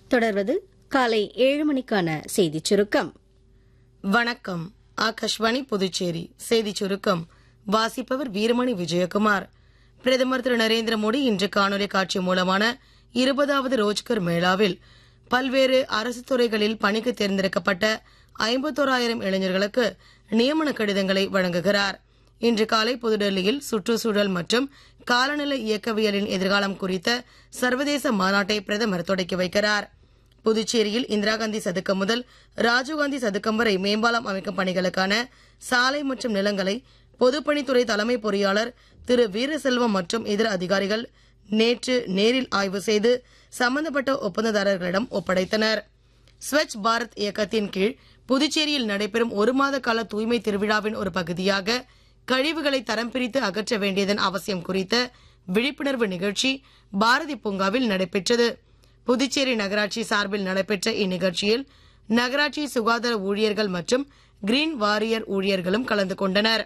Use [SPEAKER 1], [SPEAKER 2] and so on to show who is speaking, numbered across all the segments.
[SPEAKER 1] தொடர்வது காலை ஏழு மணிக்கான செய்திச் சுருக்கம்
[SPEAKER 2] வணக்கம் ஆகாஷ்வாணி புதுச்சேரி செய்திச் சுருக்கம் வாசிப்பவர் வீரமணி விஜயகுமார் பிரதமர் திரு நரேந்திர மோடி இன்று காணொலி காட்சி மூலமான இருபதாவது ரோஜ்கர் மேளாவில் பல்வேறு அரசு துறைகளில் பணிக்கு தேர்ந்தெடுக்கப்பட்ட ஐம்பத்தோராயிரம் இளைஞர்களுக்கு நியமன கடிதங்களை வழங்குகிறார் இன்று காலை புதுடெல்லியில் சுற்றுச்சூழல் மற்றும் காலநிலை இயக்கவியலின் எதிர்காலம் குறித்த சர்வதேச மாநாட்டை பிரதமர் தொடக்கி வைக்கிறார் புதுச்சேரியில் இந்திரா காந்தி சதுக்கம் முதல் ராஜீவ்காந்தி சதுக்கம் வரை மேம்பாலம் அமைக்கும் பணிகளுக்கான சாலை மற்றும் நிலங்களை பொதுப்பணித்துறை தலைமை பொறியாளர் திரு வீரசெல்வம் மற்றும் இதர அதிகாரிகள் நேற்று நேரில் ஆய்வு செய்து சம்பந்தப்பட்ட ஒப்பந்ததாரர்களிடம் ஒப்படைத்தனர் ஸ்வச் பாரத் இயக்கத்தின் கீழ் புதுச்சேரியில் நடைபெறும் ஒரு மாத கால தூய்மை திருவிழாவின் ஒரு பகுதியாக கழிவுகளை தரம் பிரித்து அகற்ற வேண்டியதன் அவசியம் குறித்த விழிப்புணர்வு நிகழ்ச்சி பாரதி பூங்காவில் நடைபெற்றது புதுச்சேரி நகராட்சி சார்பில் நடைபெற்ற இந்நிகழ்ச்சியில் நகராட்சி சுகாதார ஊழியர்கள் மற்றும் கிரீன் வாரியர் ஊழியர்களும் கலந்து கொண்டனர்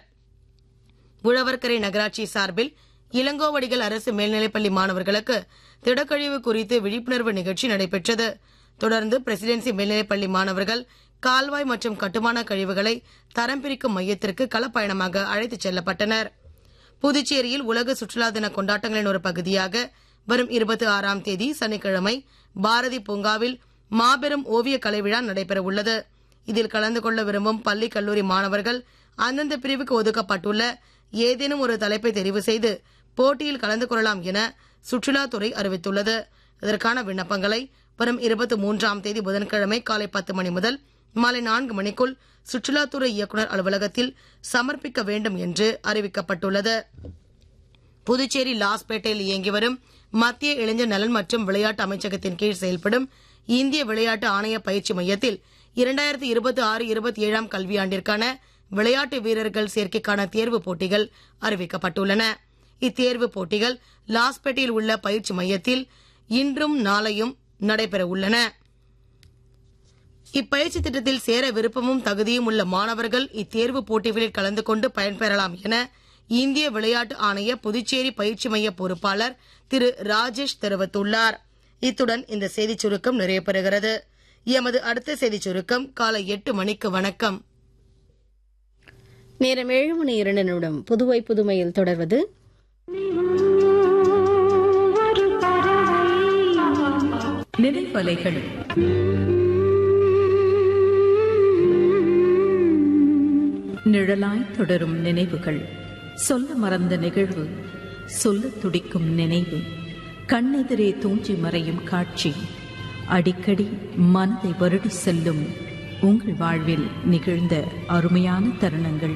[SPEAKER 2] உழவர்கரை நகராட்சி சார்பில் இளங்கோவடிகள் அரசு மேல்நிலைப்பள்ளி மாணவர்களுக்கு திடக்கழிவு குறித்து விழிப்புணர்வு நிகழ்ச்சி நடைபெற்றது தொடர்ந்து பிரசிடென்சி மேல்நிலைப்பள்ளி மாணவர்கள் கால்வாய் மற்றும் கட்டுமான கழிவுகளை தரம் பிரிக்கும் மையத்திற்கு களப்பயணமாக அழைத்துச் செல்லப்பட்டனர் புதுச்சேரியில் உலக சுற்றுலா தின கொண்டாட்டங்களின் ஒரு பகுதியாக வரும் இருபத்தி ஆறாம் தேதி சனிக்கிழமை பாரதி பூங்காவில் மாபெரும் ஓவிய கலை விழா நடைபெற உள்ளது இதில் கலந்து கொள்ள விரும்பும் பள்ளி கல்லூரி மாணவர்கள் அந்தந்த பிரிவுக்கு ஒதுக்கப்பட்டுள்ள ஏதேனும் ஒரு தலைப்பை தெரிவு செய்து போட்டியில் கலந்து கொள்ளலாம் என சுற்றுலாத்துறை அறிவித்துள்ளது இதற்கான விண்ணப்பங்களை வரும் இருபத்தி மூன்றாம் தேதி புதன்கிழமை காலை பத்து மணி முதல் மாலை நான்கு மணிக்குள் சுற்றுலாத்துறை இயக்குநர் அலுவலகத்தில் சமர்ப்பிக்க வேண்டும் என்று அறிவிக்கப்பட்டுள்ளது புதுச்சேரி லாஸ்பேட்டையில் இயங்கி வரும் மத்திய இளைஞர் நலன் மற்றும் விளையாட்டு அமைச்சகத்தின் கீழ் செயல்படும் இந்திய விளையாட்டு ஆணைய பயிற்சி மையத்தில் இரண்டாயிரத்தி இருபத்தி ஆறு இருபத்தி ஏழாம் கல்வியாண்டிற்கான விளையாட்டு வீரர்கள் சேர்க்கைக்கான தேர்வு போட்டிகள் அறிவிக்கப்பட்டுள்ளன இத்தேர்வு போட்டிகள் லாஸ்பேட்டையில் உள்ள பயிற்சி மையத்தில் இன்றும் நாளையும் நடைபெற உள்ளன இப்பயிற்சி திட்டத்தில் சேர விருப்பமும் தகுதியும் உள்ள மாணவர்கள் இத்தேர்வு போட்டிகளில் கலந்து கொண்டு பயன்பெறலாம் என இந்திய விளையாட்டு ஆணைய புதுச்சேரி பயிற்சி மைய பொறுப்பாளர் திரு ராஜேஷ் தெரிவித்துள்ளார் இத்துடன் இந்த செய்திச் சுருக்கம் நிறைவு பெறுகிறது எமது அடுத்த செய்திச் சுருக்கம் காலை எட்டு மணிக்கு வணக்கம்
[SPEAKER 1] நேரம் ஏழு மணி இரண்டு நிமிடம் புதுவை புதுமையில் தொடர்வது
[SPEAKER 3] நினைவலைகள் நிழலாய் தொடரும் நினைவுகள் சொல்ல மறந்த நிகழ்வு சொல்ல துடிக்கும் நினைவு கண்ணெதிரே தூஞ்சி மறையும் காட்சி அடிக்கடி மனதை வருடி செல்லும் உங்கள் வாழ்வில் நிகழ்ந்த அருமையான தருணங்கள்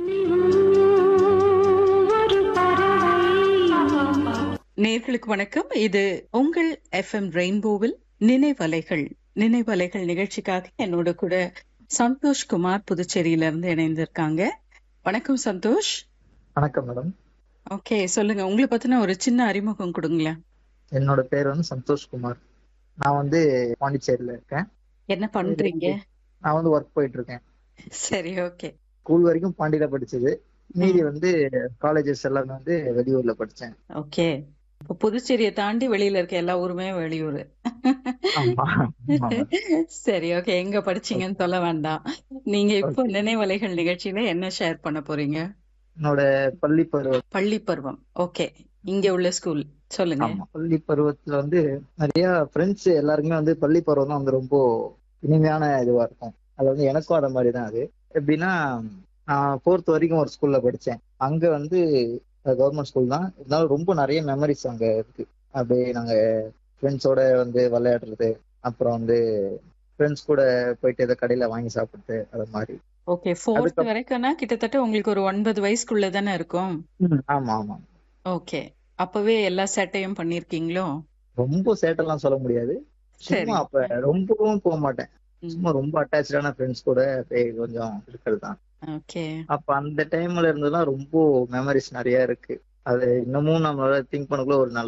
[SPEAKER 4] நேர்களுக்கு வணக்கம் இது உங்கள் எஃப்எம் ரெயின்போவில் நினைவலைகள் நினைவலைகள் நிகழ்ச்சிக்காக என்னோட கூட சந்தோஷ் குமார் புதுச்சேரியில இருந்து இணைந்திருக்காங்க வணக்கம் சந்தோஷ்
[SPEAKER 5] வணக்கம் மேடம்
[SPEAKER 4] ஓகே சொல்லுங்க உங்களை பத்தின ஒரு சின்ன அறிமுகம் கொடுங்களேன்
[SPEAKER 5] என்னோட பேர் வந்து சந்தோஷ் குமார் நான் வந்து பாண்டிச்சேரியில இருக்கேன்
[SPEAKER 4] என்ன பண்றீங்க
[SPEAKER 5] நான் வந்து ஒர்க் போயிட்டு இருக்கேன்
[SPEAKER 4] சரி ஓகே
[SPEAKER 5] ஸ்கூல் வரைக்கும் பாண்டியில படிச்சது மீதி வந்து காலேஜஸ் எல்லாமே வந்து வெளியூர்ல படிச்சேன்
[SPEAKER 4] ஓகே இப்போ புதுச்சேரியை தாண்டி வெளியில இருக்க எல்லா ஊருமே வெளியூர்
[SPEAKER 5] ஆமா ஆமா.
[SPEAKER 4] சரி ஓகே எங்க படிச்சீங்கன்னு சொல்ல வேண்டாம் நீங்க இப்போ நினைவலைகள் நிகழ்ச்சியில என்ன ஷேர் பண்ண போறீங்க
[SPEAKER 5] என்னோட பள்ளி பருவம்
[SPEAKER 4] பள்ளி பருவம் ஓகே இங்க உள்ள ஸ்கூல் சொல்லுங்க
[SPEAKER 5] ஆமா பள்ளி பருவத்துல வந்து நிறைய ஃப்ரெண்ட்ஸ் எல்லாருக்குமே வந்து பள்ளி பருவம் தான் வந்து ரொம்ப இனிமையான இதுவா இருக்கும் அது வந்து எனக்கும் அத மாதிரி தான் அது எப்படின்னா நான் ஃபோர்த் வரைக்கும் ஒரு ஸ்கூல்ல படிச்சேன் அங்க வந்து கவர்மெண்ட் ஸ்கூல் தான் இருந்தாலும் ரொம்ப நிறைய மெமரிஸ் அங்க இருக்கு அப்படியே நாங்க ஃப்ரெண்ட்ஸோட வந்து விளையாடுறது அப்புறம் வந்து ஃப்ரெண்ட்ஸ் கூட போயிட்டு ஏதோ கடையில வாங்கி சாப்பிட்டு அது மாதிரி
[SPEAKER 4] ஓகே ஃபோர்த்
[SPEAKER 5] அதுக்கப்~
[SPEAKER 4] வரைக்கும்னா கிட்டத்தட்ட உங்களுக்கு ஒரு ஒன்பது வயசுக்குள்ள தானே இருக்கும்
[SPEAKER 5] ஆமா ஆமா
[SPEAKER 4] ஓகே அப்பவே எல்லா சேட்டையும் பண்ணிருக்கீங்களோ
[SPEAKER 5] ரொம்ப சேட்டெல்லாம் சொல்ல முடியாது
[SPEAKER 4] சரி
[SPEAKER 5] சும்மா அப்ப ரொம்பவும் போக மாட்டேன்
[SPEAKER 4] ம்,
[SPEAKER 5] சும்மா ரொம்ப அட்டாச்சான ஃப்ரெண்ட்ஸ் கூட அப்படியே கொஞ்சம் இருக்கிறது தான்
[SPEAKER 4] ஓகே
[SPEAKER 5] அப்ப அந்த டைம்ல இருந்தெல்லாம் ரொம்ப மெமரிஸ் நிறைய இருக்கு அது இன்னமும் நம்மளால திங்க் பண்ணக்குள்ள ஒரு நல்ல